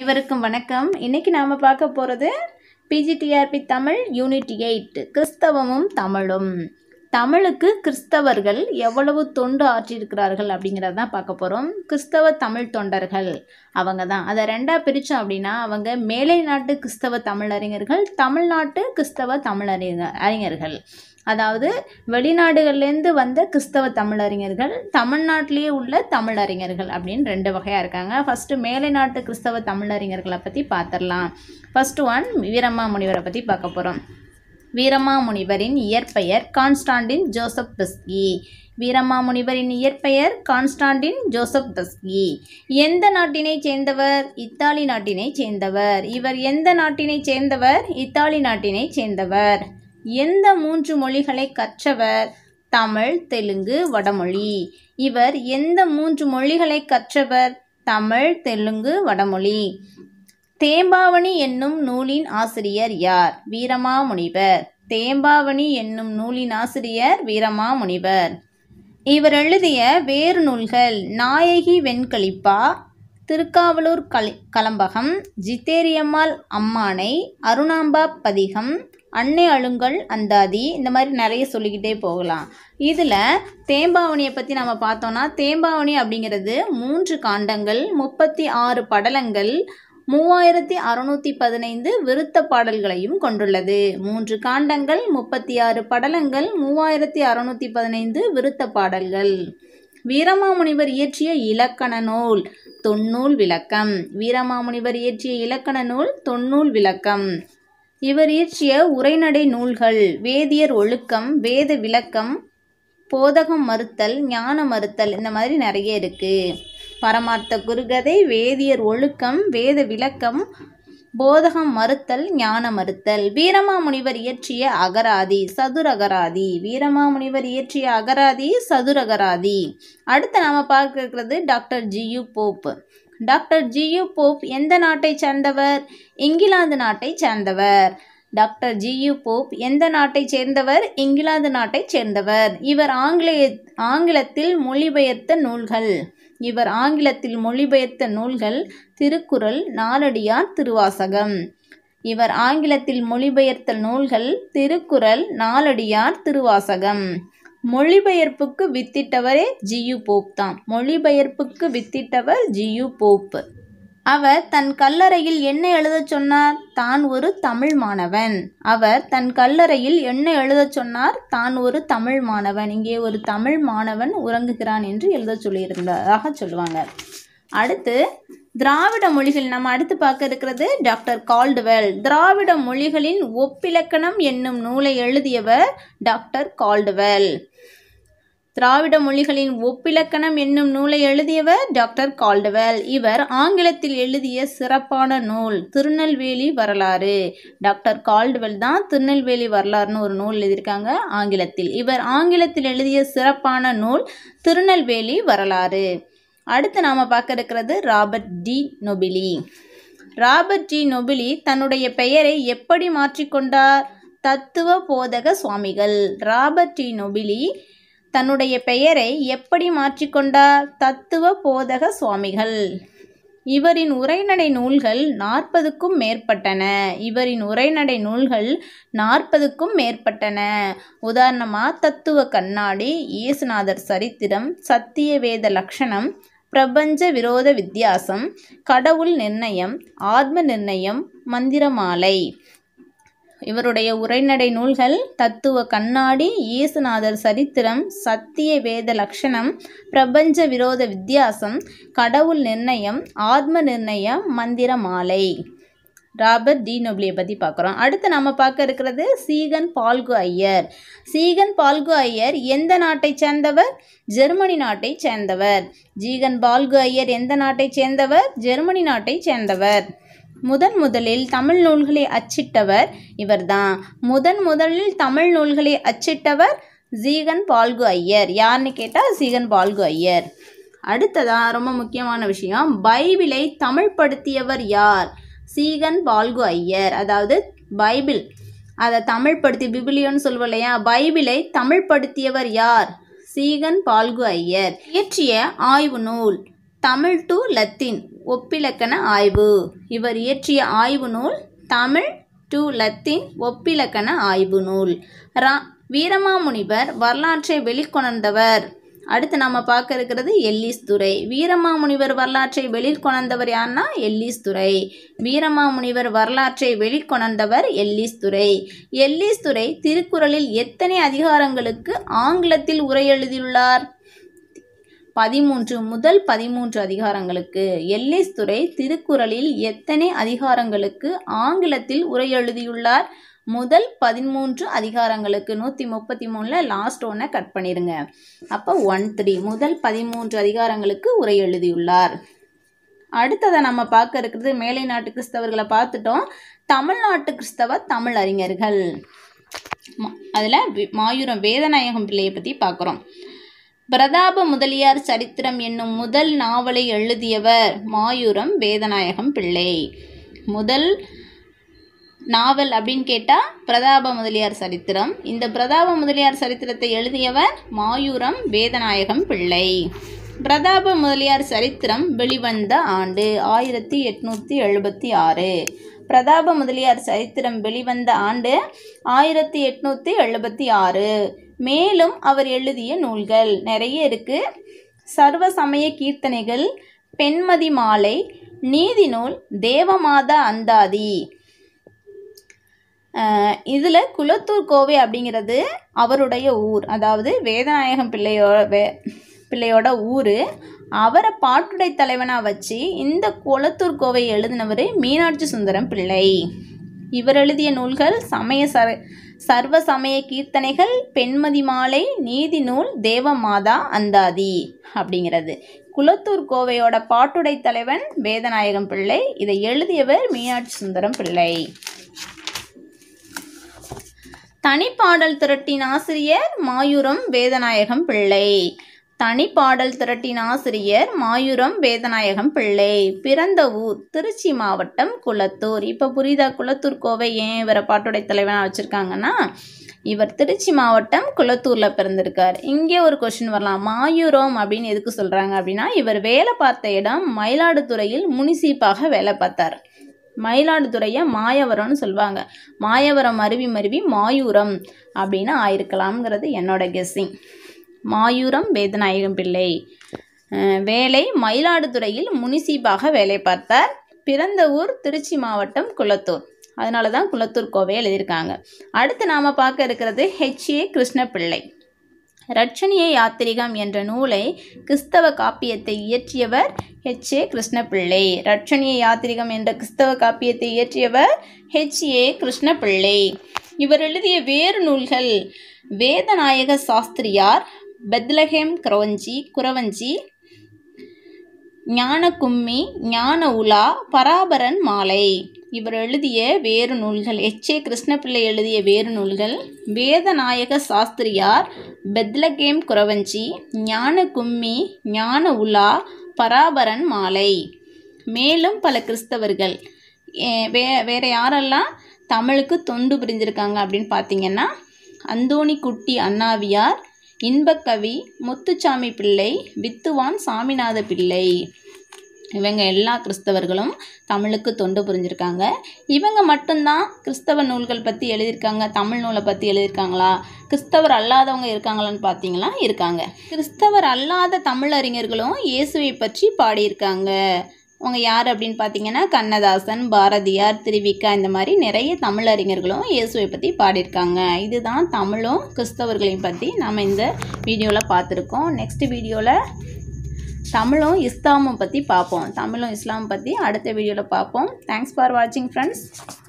அனைவருக்கும் வணக்கம் இன்னைக்கு நாம் பார்க்க போகிறது பிஜிடிஆர்பி தமிழ் யூனிட் எயிட் கிறிஸ்தவமும் தமிழும் தமிழுக்கு கிறிஸ்தவர்கள் எவ்வளவு தொண்டு ஆற்றியிருக்கிறார்கள் அப்படிங்கிறத தான் பார்க்க போகிறோம் கிறிஸ்தவ தமிழ் தொண்டர்கள் அவங்க தான் அதை ரெண்டாக பிரித்தோம் அப்படின்னா அவங்க மேலை நாட்டு கிறிஸ்தவ தமிழறிஞர்கள் தமிழ்நாட்டு கிறிஸ்தவ தமிழறிஞர் அறிஞர்கள் அதாவது வெளிநாடுகள்லேருந்து வந்த கிறிஸ்தவ தமிழறிஞர்கள் தமிழ்நாட்டிலேயே உள்ள தமிழறிஞர்கள் அப்படின்னு ரெண்டு வகையாக இருக்காங்க ஃபஸ்ட்டு மேலை நாட்டு கிறிஸ்தவ தமிழறிஞர்களை பற்றி பார்த்துடலாம் ஃபஸ்ட்டு ஒன் வீரம்மா முனிவரை பற்றி பார்க்க போகிறோம் வீரமா முனிவரின் இயற்பெயர் கான்ஸ்டாண்டின் ஜோசப் பெஸ்கி வீரமா முனிவரின் இயற்பெயர் கான்ஸ்டாண்டின் ஜோசப் பெஸ்கி எந்த நாட்டினைச் சேர்ந்தவர் இத்தாலி நாட்டினைச் சேர்ந்தவர் இவர் எந்த நாட்டினைச் சேர்ந்தவர் இத்தாலி நாட்டினைச் சேர்ந்தவர் எந்த மூன்று மொழிகளை கற்றவர் தமிழ் தெலுங்கு வடமொழி இவர் எந்த மூன்று மொழிகளை கற்றவர் தமிழ் தெலுங்கு வடமொழி தேம்பாவணி என்னும் நூலின் ஆசிரியர் யார் வீரமாமுனிவர் தேம்பாவணி என்னும் நூலின் ஆசிரியர் வீரமாமுனிவர் இவர் எழுதிய வேறு நூல்கள் நாயகி வெண்கலிப்பா திருக்காவலூர் கலி கலம்பகம் ஜித்தேரியம்மாள் அம்மானை அருணாம்பா பதிகம் அன்னை அழுங்கல் அந்தாதி இந்த மாதிரி நிறைய சொல்லிக்கிட்டே போகலாம் இதில் தேம்பாவணியை பற்றி நம்ம பார்த்தோன்னா தேம்பாவணி அப்படிங்கிறது மூன்று காண்டங்கள் முப்பத்தி ஆறு படலங்கள் மூவாயிரத்தி அறுநூற்றி பதினைந்து விருத்த பாடல்களையும் கொண்டுள்ளது மூன்று காண்டங்கள் முப்பத்தி ஆறு படலங்கள் மூவாயிரத்தி அறுநூற்றி பதினைந்து விருத்த பாடல்கள் வீரமாமுனிவர் இயற்றிய இலக்கண நூல் தொன்னூல் விளக்கம் வீரமாமுனிவர் இயற்றிய இலக்கண நூல் தொன்னூல் விளக்கம் இவர் இயற்றிய உரைநடை நூல்கள் வேதியர் ஒழுக்கம் வேத விளக்கம் போதகம் மறுத்தல் ஞான மறுத்தல் இந்த மாதிரி நிறைய இருக்குது பரமார்த்த குருகதை வேதியர் ஒழுக்கம் வேத விளக்கம் போதகம் மறுத்தல் ஞான மறுத்தல் வீரமாமுனிவர் இயற்றிய அகராதி சதுரகராதி வீரமாமுனிவர் இயற்றிய அகராதி சதுரகராதி அடுத்து நாம் பார்க்க இருக்கிறது doctor G U Pope doctor G U Pope எந்த நாட்டை சேர்ந்தவர் இங்கிலாந்து நாட்டை சேர்ந்தவர் டாக்டர் ஜியு போப் எந்த நாட்டைச் சேர்ந்தவர் இங்கிலாந்து நாட்டைச் சேர்ந்தவர் இவர் ஆங்கிலேய ஆங்கிலத்தில் மொழிபெயர்த்த நூல்கள் இவர் ஆங்கிலத்தில் மொழிபெயர்த்த நூல்கள் திருக்குறள் நாலடியார் திருவாசகம் இவர் ஆங்கிலத்தில் மொழிபெயர்த்த நூல்கள் திருக்குறள் நாலடியார் திருவாசகம் மொழிபெயர்ப்புக்கு வித்திட்டவரே ஜியு போப் தான் மொழிபெயர்ப்புக்கு வித்திட்டவர் ஜியு போப் அவர் தன் கல்லறையில் என்ன எழுதச் சொன்னார் தான் ஒரு தமிழ் மாணவன் அவர் தன் கல்லறையில் என்ன எழுதச் சொன்னார் தான் ஒரு தமிழ் மாணவன் இங்கே ஒரு தமிழ் மாணவன் உறங்குகிறான் என்று எழுதச் சொல்லியிருந்ததாக சொல்லுவாங்க அடுத்து திராவிட மொழிகள் நம்ம அடுத்து பார்க்க இருக்கிறது டாக்டர் கால்டுவெல் திராவிட மொழிகளின் ஒப்பிலக்கணம் என்னும் நூலை எழுதியவர் டாக்டர் கால்டுவெல் திராவிட மொழிகளின் ஒப்பிலக்கணம் என்னும் நூலை எழுதியவர் டாக்டர் கால்டுவெல் இவர் ஆங்கிலத்தில் எழுதிய சிறப்பான நூல் திருநெல்வேலி வரலாறு டாக்டர் கால்டுவெல் தான் திருநெல்வேலி வரலாறுன்னு ஒரு நூல் எழுதியிருக்காங்க ஆங்கிலத்தில் இவர் ஆங்கிலத்தில் எழுதிய சிறப்பான நூல் திருநெல்வேலி வரலாறு அடுத்து நாம் பார்க்க இருக்கிறது Robert de Nobili Robert de Nobili தன்னுடைய பெயரை எப்படி மாற்றிக்கொண்டார் தத்துவ போதக சுவாமிகள் ராபர்ட் டி நொபிலி தன்னுடைய பெயரை எப்படி மாற்றிக்கொண்டார் தத்துவ போதக சுவாமிகள் இவரின் உரைநடை நூல்கள் நாற்பதுக்கும் மேற்பட்டன இவரின் உரைநடை நூல்கள் நாற்பதுக்கும் மேற்பட்டன உதாரணமாக தத்துவ கண்ணாடி இயேசுநாதர் சரித்திரம் சத்தியவேத லக்ஷணம் பிரபஞ்ச விரோத வித்தியாசம் கடவுள் நிர்ணயம் ஆத்ம நிர்ணயம் மந்திரமாலை இவருடைய உரைநடை நூல்கள் தத்துவ கண்ணாடி இயேசுநாதர் சரித்திரம் சத்திய வேத லக்ஷணம் பிரபஞ்ச விரோத வித்தியாசம் கடவுள் நிர்ணயம் ஆத்ம நிர்ணயம் மந்திர மாலை ராபர்ட் டி நொப்லியை பற்றி பார்க்குறோம் அடுத்து நம்ம பார்க்க இருக்கிறது சீகன் பால்கு ஐயர் சீகன் பால்கு ஐயர் எந்த நாட்டைச் சேர்ந்தவர் ஜெர்மனி நாட்டைச் சேர்ந்தவர் ஜீகன் பால்கு ஐயர் எந்த நாட்டைச் சேர்ந்தவர் ஜெர்மனி நாட்டைச் சேர்ந்தவர் முதன் முதலில் தமிழ் நூல்களை அச்சிட்டவர் இவர்தான் முதன் முதலில் தமிழ் நூல்களை அச்சிட்டவர் ஜீகன் பால்கு ஐயர் யாருன்னு கேட்டால் சீகன் பால்கு ஐயர் அடுத்ததான் ரொம்ப முக்கியமான விஷயம் பைபிளை தமிழ்படுத்தியவர் யார் சீகன் பால்கு ஐயர் அதாவது பைபிள் அதை தமிழ்படுத்தி பிபிலியோன்னு சொல்லுவோம் இல்லையா பைபிளை தமிழ்படுத்தியவர் யார் சீகன் பால்கு ஐயர் இயற்றிய ஆய்வு நூல் தமிழ் டு லத்தீன் ஒப்பிலக்கண ஆய்வு இவர் இயற்றிய ஆய்வு நூல் தமிழ் டு லத்தீன் ஒப்பிலக்கண ஆய்வு நூல் ரா வீரமாமுனிவர் வரலாற்றை வெளிக்கொணர்ந்தவர் அடுத்து நம்ம பார்க்க இருக்கிறது எல்லிஸ் துறை வீரமாமுனிவர் வரலாற்றை வெளிக்கொணர்ந்தவர் யாருன்னா எல்லிஸ் துறை வீரமாமுனிவர் வரலாற்றை வெளிக்கொணர்ந்தவர் எல்லிஸ் துறை எல்லிஸ் துறை திருக்குறளில் எத்தனை அதிகாரங்களுக்கு ஆங்கிலத்தில் உரை எழுதியுள்ளார் பதிமூன்று முதல் பதிமூன்று அதிகாரங்களுக்கு எல்லிஸ் துறை திருக்குறளில் எத்தனை அதிகாரங்களுக்கு ஆங்கிலத்தில் உரை எழுதியுள்ளார் முதல் பதிமூன்று அதிகாரங்களுக்கு நூற்றி முப்பத்தி மூணில் லாஸ்ட் ஒன்றை கட் பண்ணிடுங்க அப்போ ஒன் த்ரீ முதல் பதிமூன்று அதிகாரங்களுக்கு உரை எழுதியுள்ளார் அடுத்ததை நம்ம பார்க்க இருக்கிறது மேலை நாட்டு கிறிஸ்தவர்களை பார்த்துட்டோம் தமிழ்நாட்டு கிறிஸ்தவ தமிழ் அறிஞர்கள் அதில் மாயூரம் வேதநாயகம் பிள்ளையை பற்றி பார்க்குறோம் பிரதாப முதலியார் சரித்திரம் என்னும் முதல் நாவலை எழுதியவர் மாயூரம் வேதநாயகம் பிள்ளை முதல் நாவல் அப்படின்னு கேட்டால் பிரதாப முதலியார் சரித்திரம் இந்த பிரதாப முதலியார் சரித்திரத்தை எழுதியவர் மாயூரம் வேதநாயகம் பிள்ளை பிரதாப முதலியார் சரித்திரம் வெளிவந்த ஆண்டு ஆயிரத்தி எட்நூற்றி எழுபத்தி ஆறு பிரதாப முதலியார் சரித்திரம் வெளிவந்த ஆண்டு ஆயிரத்தி எட்நூற்றி எழுபத்தி ஆறு மேலும் அவர் எழுதிய நூல்கள் நிறைய இருக்கு சர்வ சமய கீர்த்தனைகள் பெண்மதி மாலை நீதி நூல் தேவமாத அந்தாதி இதில் குளத்தூர் கோவை அப்படிங்கிறது அவருடைய ஊர் அதாவது வேதநாயகம் பிள்ளையோட வே பிள்ளையோட ஊர் அவரை பாட்டுடை தலைவனாக வச்சு இந்த குளத்தூர் கோவை எழுதினவர் மீனாட்சி சுந்தரம் பிள்ளை இவர் எழுதிய நூல்கள் சமய சர சர்வ சமய கீர்த்தனைகள் பெண்மதி மாலை நீதி நூல் தேவமாதா அந்தாதி அப்படிங்கிறது குளத்தூர் கோவையோட பாட்டுடை தலைவன் வேதநாயகம் பிள்ளை இதை எழுதியவர் மீனாட்சி சுந்தரம் பிள்ளை தனிப்பாடல் திரட்டின் ஆசிரியர் மாயூரம் வேதநாயகம் பிள்ளை தனிப்பாடல் திரட்டின் ஆசிரியர் மாயூரம் வேதநாயகம் பிள்ளை பிறந்த ஊர் திருச்சி மாவட்டம் குளத்தூர் இப்போ புரியுதா குளத்தூர் கோவை ஏன் இவரை பாட்டுடை தலைவனாக வச்சுருக்காங்கன்னா இவர் திருச்சி மாவட்டம் குளத்தூரில் பிறந்திருக்கார் இங்கே ஒரு கொஷின் வரலாம் மாயூரம் அப்படின்னு எதுக்கு சொல்கிறாங்க அப்படின்னா இவர் வேலை பார்த்த இடம் மயிலாடுதுறையில் முனிசிப்பாக வேலை பார்த்தார் மயிலாடுதுறையை மாயவரம்னு சொல்லுவாங்க மாயவரம் அருவி மருவி மாயூரம் அப்படின்னு ஆயிருக்கலாம்ங்கிறது என்னோட கெஸ்ஸிங் மாயூரம் வேதநாயகம் பிள்ளை வேலை மயிலாடுதுறையில் முனிசிப்பாக வேலை பார்த்தார் பிறந்த ஊர் திருச்சி மாவட்டம் குளத்தூர் அதனால தான் குளத்தூர் கோவை எழுதியிருக்காங்க அடுத்து நாம் பார்க்க இருக்கிறது ஹெச்ஏ கிருஷ்ணபிள்ளை ரட்சணிய யாத்திரிகம் என்ற நூலை கிறிஸ்தவ காப்பியத்தை இயற்றியவர் ஹெச் ஏ கிருஷ்ணபிள்ளை ரட்சணிய யாத்திரிகம் என்ற கிறிஸ்தவ காப்பியத்தை இயற்றியவர் ஹெச் ஏ கிருஷ்ணபிள்ளை இவர் எழுதிய வேறு நூல்கள் வேதநாயக சாஸ்திரியார் பெத்லஹேம் குரவஞ்சி குரவஞ்சி ஞான கும்மி ஞான உலா பராபரன் மாலை இவர் எழுதிய வேறு நூல்கள் எச் ஏ கிருஷ்ணபிள்ளை எழுதிய வேறு நூல்கள் வேதநாயக சாஸ்திரியார் பெத்லகேம் குரவஞ்சி ஞான கும்மி ஞான உலா பராபரன் மாலை மேலும் பல கிறிஸ்தவர்கள் வே வேறு யாரெல்லாம் தமிழுக்கு தொண்டு புரிஞ்சிருக்காங்க அப்படின்னு பார்த்தீங்கன்னா அந்தோணி குட்டி அண்ணாவியார் இன்பக்கவி முத்துச்சாமி பிள்ளை வித்துவான் சாமிநாத பிள்ளை இவங்க எல்லா கிறிஸ்தவர்களும் தமிழுக்கு தொண்டு புரிஞ்சிருக்காங்க இவங்க மட்டும்தான் கிறிஸ்தவ நூல்கள் பற்றி எழுதியிருக்காங்க தமிழ் நூலை பற்றி எழுதியிருக்காங்களா கிறிஸ்தவர் அல்லாதவங்க இருக்காங்களான்னு பார்த்தீங்களா இருக்காங்க கிறிஸ்தவர் அல்லாத தமிழறிஞர்களும் இயேசுவை பற்றி பாடியிருக்காங்க அவங்க யார் அப்படின்னு பார்த்தீங்கன்னா கண்ணதாசன் பாரதியார் திருவிக்கா இந்த மாதிரி நிறைய தமிழறிஞர்களும் இயேசுவை பற்றி பாடியிருக்காங்க இதுதான் தமிழும் கிறிஸ்தவர்களையும் பற்றி நம்ம இந்த வீடியோவில் பார்த்துருக்கோம் நெக்ஸ்ட் வீடியோவில் தமிழும் இஸ்லாமும் பற்றி பார்ப்போம் தமிழும் இஸ்லாம் பற்றி அடுத்த வீடியோவில் பார்ப்போம் தேங்க்ஸ் ஃபார் வாட்சிங் ஃப்ரெண்ட்ஸ்